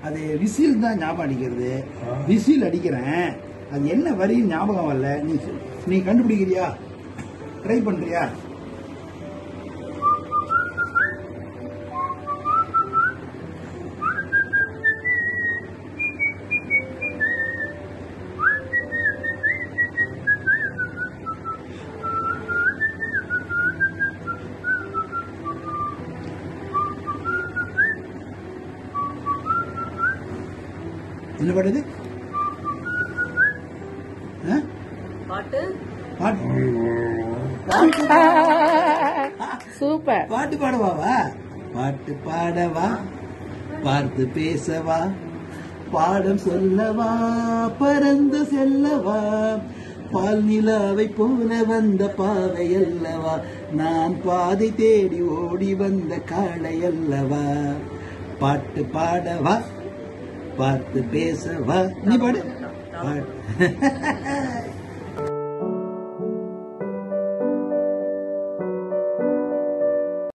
அது விசில் தான் ஞாபகம் அடிக்கிறது விசில் அடிக்கிறேன் அது என்ன வரின்னு ஞாபகம் வரல நீ நீ கண்டுபிடிக்கிறியா ட்ரை பண்றியா என்ன பாடுது ஆ? பாட்டு பாட்டு சூப்பர் பாட்டு பாடவாவா பாட்டு பாடவா பார்த்து பேசவா பாடம் சொல்லவா பறந்து செல்லவா பால் நிலாவை போல வந்த பாவை அல்லவா நான் பாதை தேடி ஓடி வந்த காளை அல்லவா பாட்டு பாடவா பார்த்து பேசவா நீ பாடு பாடு